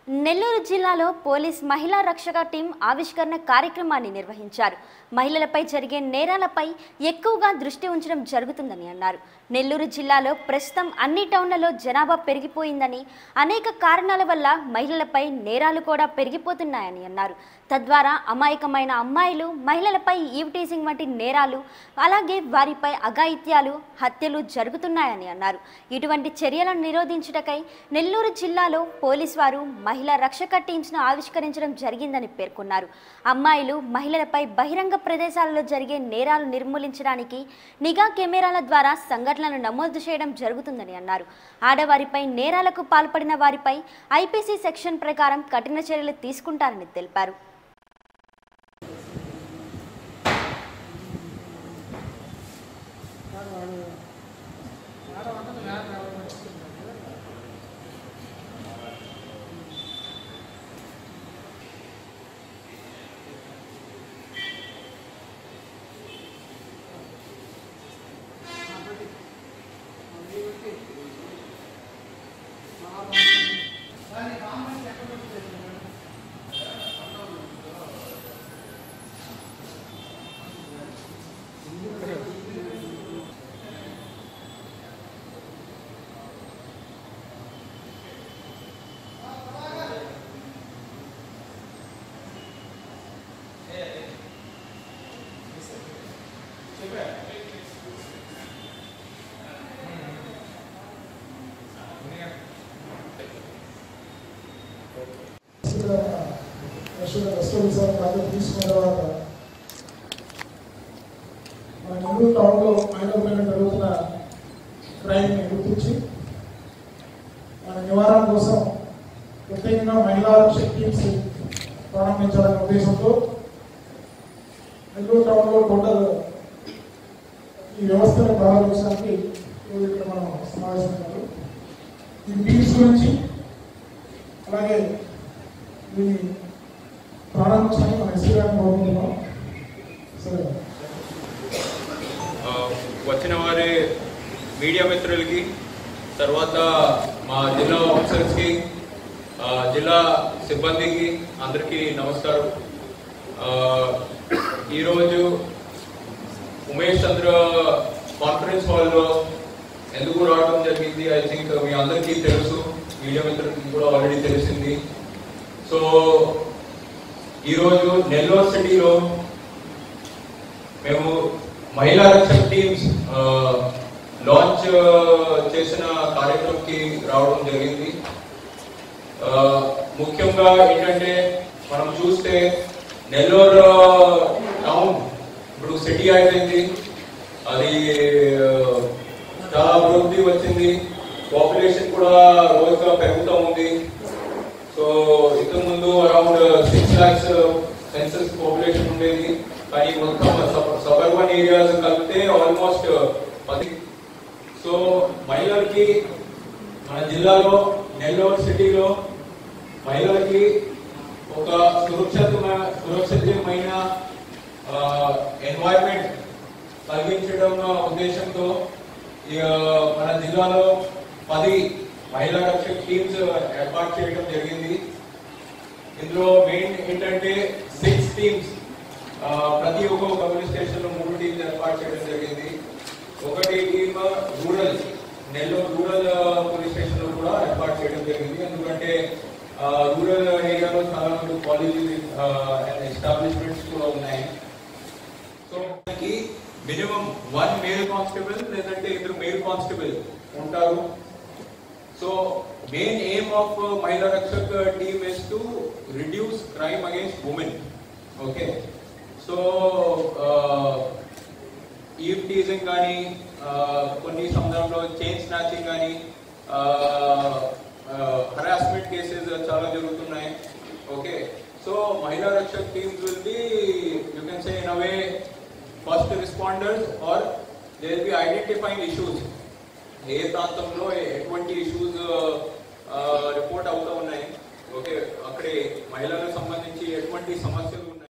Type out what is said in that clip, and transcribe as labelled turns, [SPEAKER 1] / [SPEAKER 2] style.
[SPEAKER 1] నెల్లూరు జిల్లాలో పోలీస్ మహిళా రక్షక టీం ఆవిష్కరణ కార్యక్రమాన్ని నిర్వహించారు మహిళలపై జరిగే నేరాలపై ఎక్కువగా దృష్టి ఉంచడం జరుగుతుందని అన్నారు నెల్లూరు జిల్లాలో ప్రస్తుతం అన్ని టౌన్లలో జనాభా పెరిగిపోయిందని అనేక కారణాల వల్ల మహిళలపై నేరాలు కూడా పెరిగిపోతున్నాయని అన్నారు తద్వారా అమాయకమైన అమ్మాయిలు మహిళలపై ఈవ్ టీజింగ్ వంటి నేరాలు అలాగే వారిపై అఘాయిత్యాలు హత్యలు జరుగుతున్నాయని అన్నారు ఇటువంటి చర్యలను నిరోధించుటకై నెల్లూరు జిల్లాలో పోలీస్ వారు మహిళా రక్షక టీమ్స్ను ఆవిష్కరించడం జరిగిందని పేర్కొన్నారు అమ్మాయిలు మహిళలపై బహిరంగ ప్రదేశాలలో జరిగే నేరాలు నిర్మూలించడానికి నిఘా కెమెరాల ద్వారా సంఘటనలను నమోదు చేయడం జరుగుతుందని అన్నారు ఆడవారిపై నేరాలకు పాల్పడిన వారిపై ఐపీసీ సెక్షన్ ప్రకారం కఠిన చర్యలు తీసుకుంటారని తెలిపారు
[SPEAKER 2] నేషనల్ కస్టమర్ సార్ బాధ్యత తీసుకున్న తర్వాత మన నెల్లూరు టౌన్లో మహిళల పైన జరుగుతున్న క్రైమ్ని గుర్తించి మన నివారణ కోసం ప్రత్యేకంగా మహిళా రక్షక టీమ్స్ ప్రారంభించాలనే ఉద్దేశంతో నెల్లూరు టౌన్లో టోటల్ ఈ వ్యవస్థను ప్రారంభించడానికి ఈరోజు ఇక్కడ మనం సమావేశమైనారు ఈ టీమ్స్ గురించి అలాగే దీన్ని ప్రారంభించడానికి మన ఎస్సీ గారిని కోరుకుంటున్నాం సరే
[SPEAKER 3] ఆ, వచ్చిన వారి మీడియా మిత్రులకి తర్వాత మా జిల్లా ఆఫీసర్స్కి ఆ, జిల్లా సిబ్బందికి అందరికీ నమస్కారం ఆ, ఈరోజు ఉమేష్ చంద్ర కాన్ఫరెన్స్ హాల్లో ఎందుకు రావడం జరిగింది ఐ థింక్ మీ అందరికీ తెలుసు మీడియా మిత్రులకి కూడా ఆల్రెడీ తెలిసింది సో ఈరోజు నెల్లూరు సిటీలో మేము మహిళా రక్షక టీమ్స్ ఆ, లాంచ్ ఆ, చేసిన కార్యక్రమంకి రావడం జరిగింది ఆ, ముఖ్యంగా ఏంటంటే మనం చూస్తే నెల్లూరు టౌన్ ఇప్పుడు సిటీ అయిపోయింది అది ఆ, చాలా అభివృద్ధి వచ్చింది పాపులేషన్ కూడా రోజుగా పెరుగుతూ ఉంది సో ఇంతకు ముందు around six lakhs census population ఉండేది కానీ మొత్తం సబర్బన్ ఏరియాస్ కలిపితే ఆల్మోస్ట్ పది సో మహిళలకి మన జిల్లాలో నెల్లూరు సిటీలో మహిళలకి ఒక సురక్షితమైన సురక్షితమైన ఎన్వైరన్మెంట్ కలిగించడం ఉద్దేశంతో ఇక మన జిల్లాలో పది మహిళా రక్షక టీమ్స్ ఏర్పాటు చేయడం జరిగింది ఇందులో మెయిన్ ఏంటంటే సిక్స్ టీమ్స్ ప్రతి ఒక్క కమ్యూనిస్ట్ స్టేషన్ లో మూడు టీమ్స్ ఏర్పాటు చేయడం జరిగింది ఒకటి team rural Nellore rural police station లో కూడా ఏర్పాటు చేయడం జరిగింది ఎందుకంటే రూరల్ ఏరియాలో చాలా మంది కాలేజీ ఎస్టాబ్లిష్మెంట్స్ కూడా ఉన్నాయి సో మనకి మినిమం వన్ మేల్ కానిస్టేబుల్ లేదంటే ఇద్దరు మేల్ కానిస్టేబుల్ ఉంటారు so main aim of Mahila Rakshak team is to reduce crime against women okay so eve teasing కానీ కొన్ని సందర్భంలో చైన్ స్నాచింగ్ కానీ హరాస్మెంట్ కేసెస్ చాలా జరుగుతున్నాయి okay so Mahila Rakshak teams will be you can say in a way first responders or they will be identifying issues ఏ ప్రాంతంలో ఎటువంటి issues report అవుతూ ఉన్నాయి ఓకే అక్కడే మహిళలకు సంబంధించి ఎటువంటి సమస్య